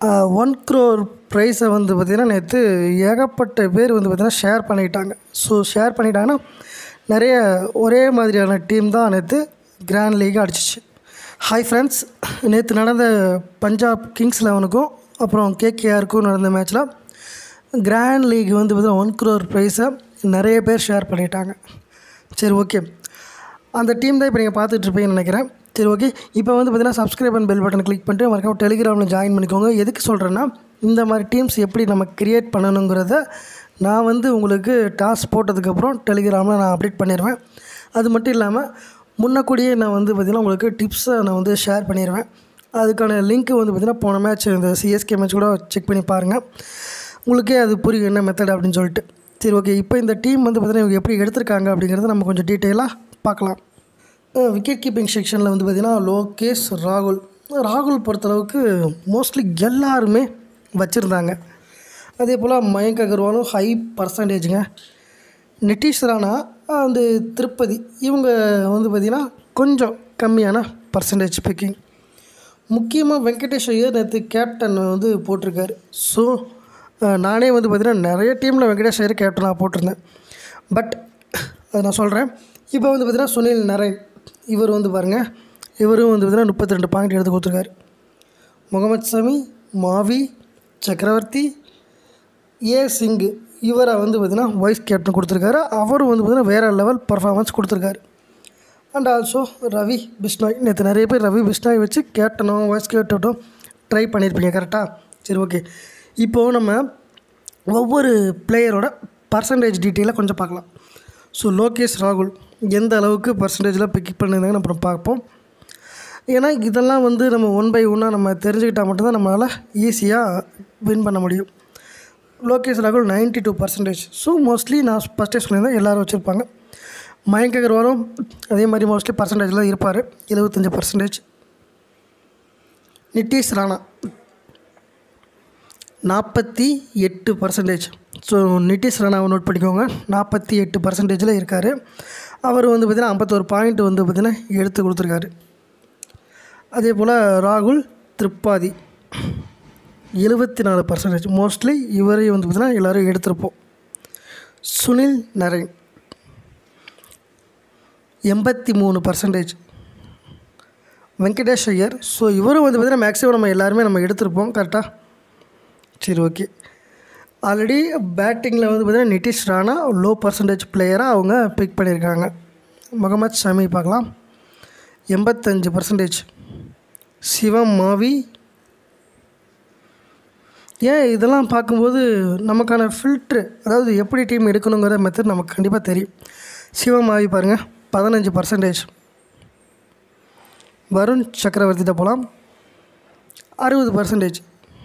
one crore ப்ரைஸை வந்து பார்த்திங்கன்னா நேற்று ஏகப்பட்ட பேர் வந்து பார்த்திங்கன்னா ஷேர் பண்ணிட்டாங்க ஸோ ஷேர் பண்ணிட்டாங்கன்னா நிறைய ஒரே மாதிரியான டீம் தான் நேற்று கிராண்ட் லீக் அடிச்சிச்சு ஹாய் ஃப்ரெண்ட்ஸ் நேற்று நடந்த பஞ்சாப் கிங்ஸ் லெவனுக்கும் அப்புறம் கேகேஆருக்கும் நடந்த மேட்ச்சில் கிராண்ட் லீக் வந்து பார்த்திங்கன்னா ஒன் க்ரோர் ப்ரைஸை நிறைய பேர் ஷேர் பண்ணிட்டாங்க சரி ஓகே அந்த டீம் தான் இப்போ நீங்கள் பார்த்துட்டு இருப்பீங்கன்னு நினைக்கிறேன் சரி ஓகே இப்போ வந்து பார்த்தீங்கன்னா subscribe and bell button click பண்ணிட்டு மறக்காம டெலிகிராமில் ஜாயின் பண்ணிக்கோங்க எதுக்கு சொல்கிறேன்னா இந்த மாதிரி டீம்ஸ் எப்படி நம்ம கிரியேட் பண்ணணுங்கிறத நான் வந்து உங்களுக்கு டாஸ்க் போட்டதுக்கப்புறம் டெலிகிராமில் நான் அப்டேட் பண்ணிடுவேன் அது மட்டும் இல்லாமல் முன்னக்கூடியே நான் வந்து பார்த்திங்கன்னா உங்களுக்கு டிப்ஸை நான் வந்து ஷேர் பண்ணிடுவேன் அதுக்கான லிங்க்கு வந்து பார்த்திங்கன்னா போன மேட்ச் இந்த சிஎஸ்கே மேட்ச் கூட செக் பண்ணி பாருங்கள் உங்களுக்கே அது புரியும் என்ன மெத்தட் அப்படின்னு சொல்லிட்டு சரி ஓகே இப்போ இந்த டீம் வந்து பார்த்திங்கன்னா இவங்க எப்படி எடுத்திருக்காங்க அப்படிங்கிறத நம்ம கொஞ்சம் டீட்டெயிலாக பார்க்கலாம் விக்கெட் கீப்பிங் செக்ஷனில் வந்து பார்த்திங்கன்னா லோகேஷ் ராகுல் ராகுல் பொறுத்தளவுக்கு மோஸ்ட்லி எல்லாருமே வச்சுருந்தாங்க அதே போல் மயங்க் அகர்வாலும் ஹை பர்சன்டேஜுங்க நிதிஷ் ராணா வந்து திருப்பதி இவங்க வந்து பார்த்திங்கன்னா கொஞ்சம் கம்மியான பர்சன்டேஜ் பிக்கிங் முக்கியமாக வெங்கடேஷ் ஐயர் நேற்று கேப்டன் வந்து போட்டிருக்காரு ஸோ நானே வந்து பார்த்திங்கன்னா நிறைய டீமில் வெங்கடேஷ் ஐயர் கேப்டனாக போட்டிருந்தேன் பட் அதை நான் சொல்கிறேன் இப்போ வந்து பார்த்திங்கன்னா சுனில் நரேன் இவர் வந்து பாருங்கள் இவரும் வந்து பார்த்திங்கன்னா முப்பத்தி ரெண்டு பாயிண்ட் எடுத்து கொடுத்துருக்காரு முகமது சமி மாவி சக்கரவர்த்தி ஏ சிங் இவரை வந்து பார்த்திங்கன்னா வைஸ் கேப்டன் கொடுத்துருக்காரு அவரும் வந்து பார்த்திங்கன்னா வேறு லெவல் பர்ஃபார்மன்ஸ் கொடுத்துருக்காரு அண்ட் ஆல்சோ ரவி பிஷ்னாய் நேற்று நிறைய பேர் ரவி பிஷ்னாய் வச்சு கேப்டனோ வைஸ் கேப்டனோ ட்ரை பண்ணியிருப்பீங்க கரெக்டாக சரி ஓகே இப்போது நம்ம ஒவ்வொரு பிளேயரோட பர்சன்டேஜ் டீட்டெயிலாக கொஞ்சம் பார்க்கலாம் ஸோ லோகேஷ் ராகுல் எந்த அளவுக்கு பர்சன்டேஜில் பிக் பண்ணியிருந்தாங்கன்னு அப்புறம் பார்ப்போம் ஏன்னா இதெல்லாம் வந்து நம்ம ஒன் பை ஒன்னாக நம்ம தெரிஞ்சுக்கிட்டால் மட்டும்தான் நம்மளால் ஈஸியாக வின் பண்ண முடியும் லோகேஷ் ராகுல் ninety two percentage so mostly நான் ஃபஸ்ட்டே சொல்லியிருந்தேன் எல்லோரும் வச்சுருப்பாங்க மயங்க் அகர்வாலும் அதே மாதிரி மோஸ்ட்லி பர்சன்டேஜில் இருப்பார் எழுபத்தஞ்சி பர்சன்டேஜ் நிதிஷ் ராணா நாற்பத்தி எட்டு பர்சன்டேஜ் ஸோ நிதிஷ் ராணாவை நோட் பண்ணிக்கோங்க நாற்பத்தி எட்டு பர்சன்டேஜில் இருக்கார் அவர் வந்து பார்த்திங்கன்னா ஐம்பத்தோரு பாயிண்ட் வந்து பார்த்திங்கன்னா எடுத்து கொடுத்துருக்காரு அதே போல் ராகுல் திரிப்பாதி எழுபத்தி நாலு பர்சன்டேஜ் மோஸ்ட்லி இவரையும் வந்து பார்த்திங்கன்னா எல்லோரும் எடுத்திருப்போம் சுனில் நரேன் எண்பத்தி மூணு பர்சன்டேஜ் வெங்கடேஷ் ஐயர் ஸோ இவரும் வந்து பார்த்திங்கன்னா மேக்ஸிமம் நம்ம எல்லாருமே நம்ம எடுத்திருப்போம் கரெக்டாக சரி ஓகே ஆல்ரெடி பேட்டிங்கில் வந்து பார்த்திங்கன்னா நிதிஷ் ராணா லோ பர்சன்டேஜ் பிளேயராக அவங்க பிக் பண்ணியிருக்காங்க முகமது ஷமி பார்க்கலாம் எண்பத்தஞ்சு பர்சன்டேஜ் சிவம் மாவி ஏன் இதெல்லாம் பார்க்கும்போது நமக்கான ஃபில்ட்ரு அதாவது எப்படி டீம் எடுக்கணுங்கிற மெத்தட் நமக்கு கண்டிப்பாக தெரியும் சிவம் மாவி பாருங்கள் பதினஞ்சு பர்சன்டேஜ் வருண் சக்கரவர்த்திட்ட போகலாம் அறுபது பர்சன்டேஜ்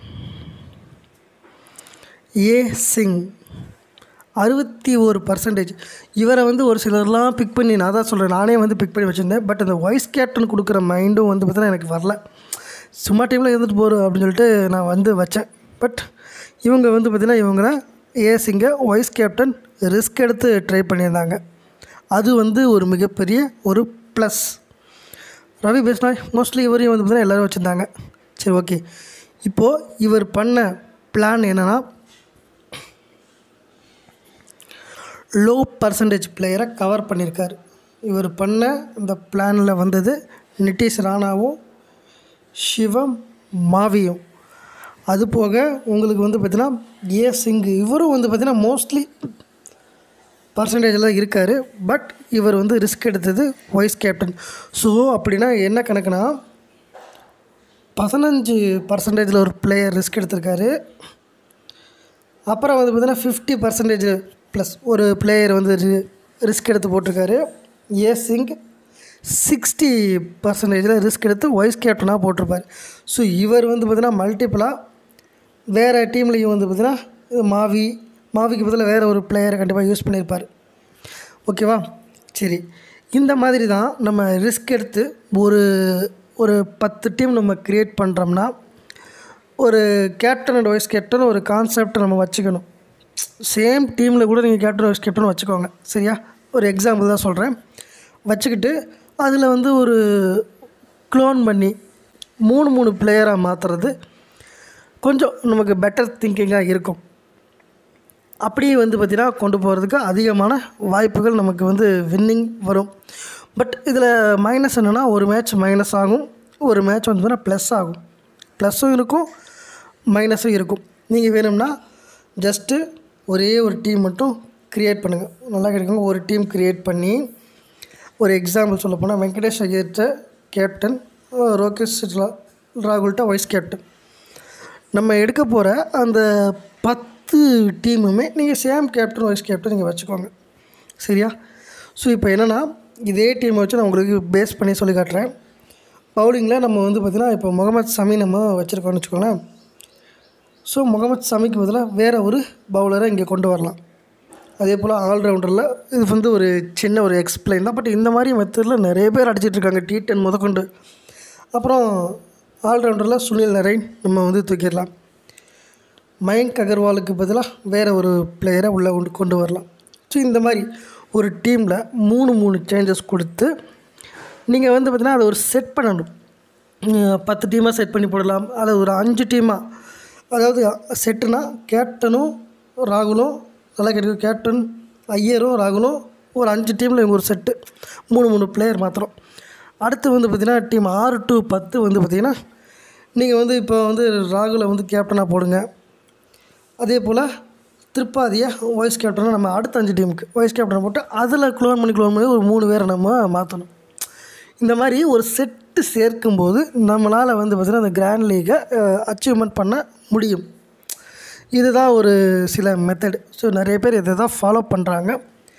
ஏ சிங் அறுபத்தி ஒரு பர்சன்டேஜ் இவரை வந்து ஒரு சிலர்லாம் பிக் பண்ணி நான் தான் சொல்கிறேன் நானே வந்து பிக் பண்ணி வச்சுருந்தேன் பட் அந்த வைஸ் கேப்டன் கொடுக்குற மைண்டும் வந்து பார்த்தீங்கன்னா எனக்கு வரல சும்மா டீமில் இருந்துட்டு போகிறோம் அப்படின்னு சொல்லிட்டு நான் வந்து வச்சேன் பட் இவங்க வந்து பார்த்திங்கன்னா இவங்க ஏ சிங்கை வைஸ் கேப்டன் ரிஸ்க் எடுத்து ட்ரை பண்ணியிருந்தாங்க அது வந்து ஒரு மிகப்பெரிய ஒரு ப்ளஸ் ரவி பேஸ்னாய் மோஸ்ட்லி இவரையும் வந்து பார்த்திங்கன்னா எல்லோரும் வச்சுருந்தாங்க சரி ஓகே இப்போது இவர் பண்ண பிளான் என்னென்னா லோ பர்சன்டேஜ் பிளேயரை கவர் பண்ணியிருக்கார் இவர் பண்ண இந்த பிளானில் வந்தது நிதிஷ் ராணாவும் சிவம் மாவியும் அது போக உங்களுக்கு வந்து பார்த்திங்கன்னா ஏ சிங் இவரும் வந்து பார்த்திங்கன்னா மோஸ்ட்லி பர்சன்டேஜில் இருக்கார் பட் இவர் வந்து ரிஸ்க் எடுத்தது வைஸ் கேப்டன் ஸோ அப்படின்னா என்ன கணக்குனா பதினஞ்சு பர்சன்டேஜில் ஒரு பிளேயர் ரிஸ்க் எடுத்திருக்காரு அப்புறம் வந்து பார்த்திங்கன்னா ஃபிஃப்டி பர்சன்டேஜ் ப்ளஸ் ஒரு பிளேயர் வந்து ரிஸ்க் எடுத்து போட்டிருக்காரு ஏ சிங் சிக்ஸ்டி பர்சன்டேஜில் ரிஸ்க் எடுத்து வைஸ் கேப்டனாக போட்டிருப்பார் ஸோ இவர் வந்து பார்த்திங்கன்னா மல்டிப்புளாக வேறு டீம்லேயும் வந்து பார்த்திங்கன்னா இது மாவி மாவிக்கு பதிலாக வேறு ஒரு பிளேயரை கண்டிப்பாக யூஸ் பண்ணியிருப்பார் ஓகேவா சரி இந்த மாதிரி தான் நம்ம ரிஸ்க் எடுத்து ஒரு ஒரு பத்து டீம் நம்ம க்ரியேட் பண்ணுறோம்னா ஒரு கேப்டன் அண்ட் வைஸ் கேப்டன் ஒரு கான்செப்டை நம்ம வச்சுக்கணும் சேம் டீமில் கூட நீங்கள் கேப்டன் வைஸ் கேப்டன் வச்சுக்கோங்க சரியா ஒரு எக்ஸாம்பிள் தான் சொல்கிறேன் வச்சுக்கிட்டு அதில் வந்து ஒரு க்ளோன் பண்ணி மூணு மூணு பிளேயராக மாற்றுறது கொஞ்சம் நமக்கு பெட்டர் திங்கிங்காக இருக்கும் அப்படியே வந்து பார்த்திங்கன்னா கொண்டு போகிறதுக்கு அதிகமான வாய்ப்புகள் நமக்கு வந்து வின்னிங் வரும் பட் இதில் மைனஸ் என்னென்னா ஒரு மேட்ச் மைனஸ் ஆகும் ஒரு மேட்ச் வந்து பார்த்தீங்கன்னா ப்ளஸ் ஆகும் ப்ளஸ்ஸும் இருக்கும் மைனஸும் இருக்கும் நீங்கள் வேணும்னா ஜஸ்ட்டு ஒரே ஒரு டீம் மட்டும் க்ரியேட் பண்ணுங்கள் நல்லா கிடைக்கும் ஒரு டீம் க்ரியேட் பண்ணி ஒரு எக்ஸாம்பிள் சொல்ல போனால் வெங்கடேஷ் ஐயர்கிட்ட கேப்டன் ரோகேஷ் ரா- ராகுல்கிட்ட வைஸ் கேப்டன் நம்ம எடுக்க போகிற அந்த பத்து டீமுமே நீங்கள் சேம் கேப்டன் வைஸ் கேப்டன் நீங்கள் வச்சுக்கோங்க சரியா ஸோ இப்போ என்னென்னா இதே டீமை வச்சு நான் உங்களுக்கு பேஸ் பண்ணி சொல்லி காட்டுறேன் பவுலிங்கில் நம்ம வந்து பார்த்திங்கன்னா இப்போ முகமது சமி நம்ம வச்சுருக்கோம்னு வச்சுக்கோங்களேன் ஸோ முகமது சமிக்கு பதிலாக வேறு ஒரு பவுலரை இங்கே கொண்டு வரலாம் அதே போல் ஆல்ரவுண்டரில் இது வந்து ஒரு சின்ன ஒரு எக்ஸ்பிளைன் தான் பட் இந்த மாதிரி மெத்தடில் நிறைய பேர் அடிச்சிட்டு இருக்காங்க டி டென் முதற்கொண்டு அப்புறம் ஆல்ரவுண்டரில் சுனில் நரேன் நம்ம வந்து தூக்கிடலாம் மயங்க் அகர்வாலுக்கு பதிலாக வேறு ஒரு பிளேயரை உள்ளே கொண்டு கொண்டு வரலாம் ஸோ இந்த மாதிரி ஒரு டீமில் மூணு மூணு சேஞ்சஸ் கொடுத்து நீங்கள் வந்து பார்த்தீங்கன்னா அதை ஒரு செட் பண்ணணும் அஹ் பத்து டீமாக செட் பண்ணி போடலாம் அதை ஒரு அஞ்சு டீமாக அதாவது செட்டுனா கேப்டனும் ராகுலும் நல்லா கிடைக்கும் கேப்டன் ஐயரும் ராகுலும் ஒரு அஞ்சு டீமில் இவங்க ஒரு செட்டு மூணு மூணு பிளேயர் மாத்திரம் அடுத்து வந்து பார்த்திங்கன்னா டீம் ஆறு டு பத்து வந்து பார்த்திங்கன்னா நீங்கள் வந்து இப்போ வந்து ராகுலை வந்து கேப்டனாக போடுங்க அதே போல் திருப்பாதியை வைஸ் கேப்டனாக நம்ம அடுத்த அஞ்சு டீமுக்கு வைஸ் கேப்டனை போட்டு அதில் க்ளோன் பண்ணி க்ளோன் பண்ணி ஒரு மூணு பேரை நம்ம மாற்றணும் இந்த மாதிரி ஒரு செட்டு சேர்க்கும்போது நம்மளால் வந்து பார்த்திங்கன்னா அந்த கிராண்ட் லீகை அச்சீவ்மெண்ட் பண்ண முடியும் இதுதான் ஒரு சில மெத்தடு ஸோ நிறைய பேர் இதை தான் ஃபாலோ பண்ணுறாங்க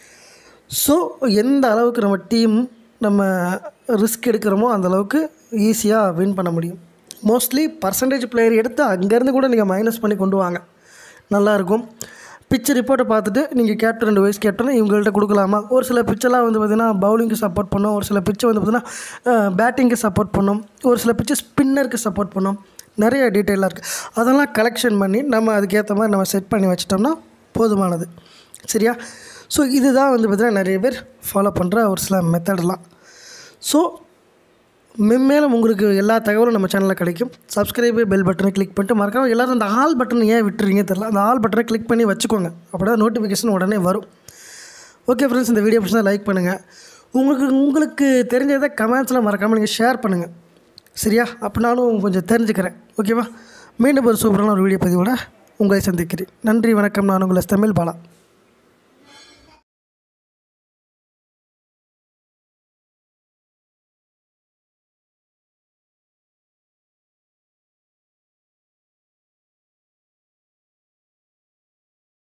ஸோ எந்த அளவுக்கு நம்ம டீம் நம்ம ரிஸ்க் எடுக்கிறோமோ அந்த அளவுக்கு ஈஸியாக வின் பண்ண முடியும் மோஸ்ட்லி பர்சன்டேஜ் பிளேயர் எடுத்து அங்கேருந்து கூட நீங்கள் மைனஸ் பண்ணி கொண்டு வாங்க நல்லாயிருக்கும் பிச்சு ரிப்போர்ட்டை பார்த்துட்டு நீங்கள் கேப்டன் ரெண்டு வைஸ் கேப்டன் இவங்கள்ட்ட கொடுக்கலாமா ஒரு சில பிச்செல்லாம் வந்து பார்த்திங்கன்னா பவுலிங்க்கு சப்போர்ட் பண்ணும் ஒரு சில பிச்சை வந்து பார்த்திங்கன்னா பேட்டிங்க்கு சப்போர்ட் பண்ணும் ஒரு சில பிச்சு ஸ்பின்னருக்கு சப்போர்ட் பண்ணும் நிறைய டீட்டெயிலாக இருக்குது அதெல்லாம் கலெக்ஷன் பண்ணி நம்ம அதுக்கேற்ற மாதிரி நம்ம செட் பண்ணி வச்சிட்டோம்னா போதுமானது சரியா ஸோ இதுதான் வந்து பார்த்திங்கன்னா நிறைய பேர் ஃபாலோ பண்ணுற ஒரு சில மெத்தடெலாம் ஸோ மென்மேலும் உங்களுக்கு எல்லா தகவலும் நம்ம சேனலில் கிடைக்கும் சப்ஸ்கிரைபு பெல் பட்டனை கிளிக் பண்ணிட்டு மறக்காம எல்லாரும் அந்த ஆல் பட்டன் ஏன் விட்டுறீங்க தெரில அந்த ஆல் பட்டனை கிளிக் பண்ணி வச்சுக்கோங்க அப்போ தான் நோட்டிஃபிகேஷன் உடனே வரும் ஓகே ஃப்ரெண்ட்ஸ் இந்த வீடியோ பிடிச்சா லைக் பண்ணுங்கள் உங்களுக்கு உங்களுக்கு தெரிஞ்சதை கமெண்ட்ஸில் மறக்காமல் நீங்கள் ஷேர் பண்ணுங்கள் சரியா அப்போ நானும் கொஞ்சம் தெரிஞ்சுக்கிறேன் ஓகேவா மீண்டும் ஒரு சூப்பரான ஒரு வீடியோ பதிவோட உங்களை சந்திக்கிறேன் நன்றி வணக்கம் நான் உங்களை தமிழ் பாலா